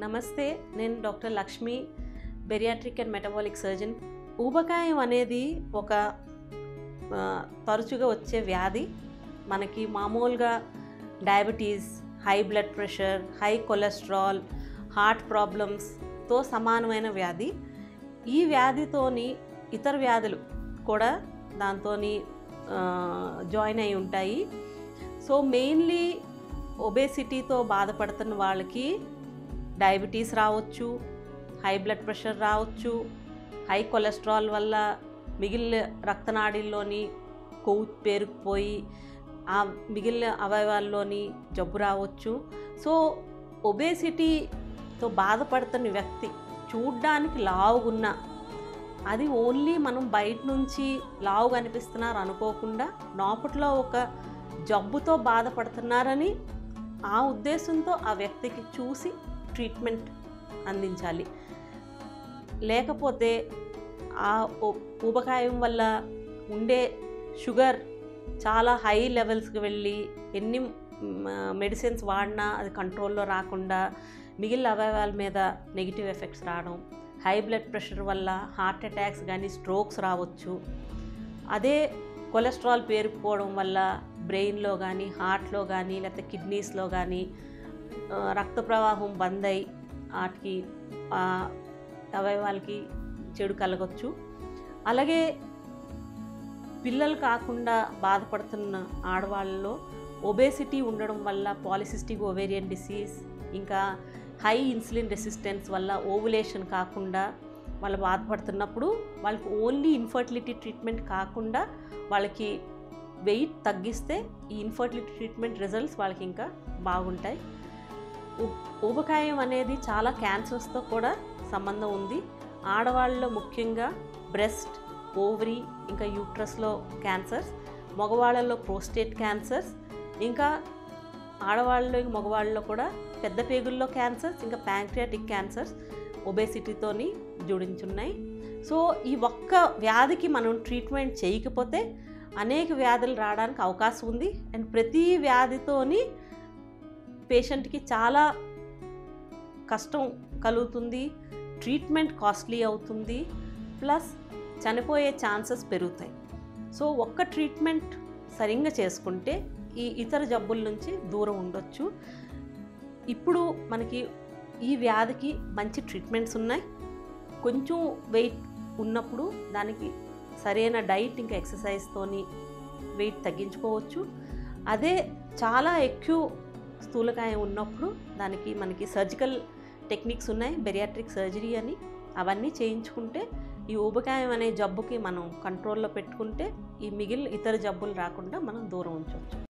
నమస్తే నేను doctor Lakshmi bariatric and metabolic surgeon ఊబకాయం అనేది ఒక ఆ, తరచుగా వచ్చే వ్యాధి మనకి మామూలుగా diabetes high blood pressure high cholesterol heart ప్రాబ్లమ్స్తో సమానమైన వ్యాధి ఈ వ్యాధితోని ఇతర వ్యాధులు కూడా దాంతో జాయిన్ అయి ఉంటాయి సో మెయిన్లీ ఒబేసిటీతో బాధపడుతున్న వాళ్ళకి డయాబెటీస్ రావచ్చు హై బ్లడ్ ప్రెషర్ రావచ్చు హై కొలెస్ట్రాల్ వల్ల మిగిలిన రక్తనాళీల్లోని కొవ్వు పేరుకుపోయి ఆ మిగిలిన అవయవాల్లోని జబ్బు రావచ్చు సో ఒబేసిటీతో బాధపడుతున్న వ్యక్తి చూడ్డానికి లావుగున్న అది ఓన్లీ మనం బయట నుంచి లావు కనిపిస్తున్నారు అనుకోకుండా లోపట్లో ఒక జబ్బుతో బాధపడుతున్నారని ఆ ఉద్దేశంతో ఆ వ్యక్తికి చూసి ట్రీట్మెంట్ అందించాలి లేకపోతే ఆ ఉ- ఊబకాయం వల్ల ఉండే షుగర్ చాలా హై లెవెల్స్కి వెళ్ళి ఎన్ని మెడిసిన్స్ వాడినా అది కంట్రోల్లో రాకుండా మిగిలిన అవయవాల మీద నెగిటివ్ ఎఫెక్ట్స్ రావడం హై బ్లడ్ ప్రెషర్ వల్ల హార్ట్ అటాక్స్ కానీ స్ట్రోక్స్ రావచ్చు అదే కొలెస్ట్రాల్ పేరుకుపోవడం వల్ల బ్రెయిన్లో కానీ హార్ట్లో కానీ లేకపోతే కిడ్నీస్లో కానీ ఆ, రక్త ప్రవాహం బంద్ అయి వాటికి ఆ, అవయవాలకి చెడు కలగొచ్చు అలాగే పిల్లలు కాకుండా బాధపడుతున్న ఆడవాళ్ళలో ఒబేసిటీ ఉండడం వల్ల పాలిసిస్టిక్ ఓవేరియన్ డిసీజ్ ఇంకా హై ఇన్సులిన్ రెసిస్టెన్స్ వల్ల ఓవులేషన్ కాకుండా వాళ్ళు బాధపడుతున్నప్పుడు వాళ్ళకి ఓన్లీ ఇన్ఫర్టిలిటీ ట్రీట్మెంట్ కాకుండా వాళ్ళకి వెయిట్ తగ్గిస్తే ఈ ఇన్ఫర్టిలిటీ ట్రీట్మెంట్ రిజల్ట్స్ వాళ్ళకి ఇంకా బాగుంటాయి ఉ- ఊబకాయం అనేది చాలా క్యాన్సర్స్తో కూడా సంబంధం ఉంది ఆడవాళ్ళలో ముఖ్యంగా బ్రెస్ట్ ఓవరీ ఇంకా యూట్రస్లో క్యాన్సర్స్ మగవాళ్ళలో ప్రోస్టేట్ క్యాన్సర్స్ ఇంకా ఆడవాళ్ళలో మగవాళ్ళలో కూడా పెద్ద పేగుల్లో క్యాన్సర్స్ ఇంకా ప్యాంక్రియాటిక్ క్యాన్సర్స్ ఒబేసిటీతోని జోడించున్నాయి సో ఈ ఒక్క వ్యాధికి మనం ట్రీట్మెంట్ చేయకపోతే అనేక వ్యాధులు రావడానికి అవకాశం ఉంది అండ్ ప్రతి వ్యాధితోని పేషెంట్కి చాలా కష్టం కలుగుతుంది ట్రీట్మెంట్ కాస్ట్లీ అవుతుంది ప్లస్ చనిపోయే ఛాన్సెస్ పెరుగుతాయి సో ఒక్క ట్రీట్మెంట్ సరిగ్గా చేసుకుంటే ఈ ఇతర జబ్బుల నుంచి దూరం ఉండొచ్చు ఇప్పుడు మనకి ఈ వ్యాధికి మంచి ట్రీట్మెంట్స్ ఉన్నాయి కొంచెం వెయిట్ ఉన్నప్పుడు దానికి సరైన డైట్ ఇంకా ఎక్సర్సైజ్తోని వెయిట్ తగ్గించుకోవచ్చు అదే చాలా ఎక్కువ స్థూలకాయం ఉన్నప్పుడు దానికి మనకి సర్జికల్ టెక్నిక్స్ ఉన్నాయి బెరియాట్రిక్ సర్జరీ అని అవన్నీ చేయించుకుంటే ఈ ఊబకాయం అనే జబ్బుకి మనం కంట్రోల్లో పెట్టుకుంటే ఈ మిగిలిన ఇతర జబ్బులు రాకుండా మనం దూరం ఉంచవచ్చు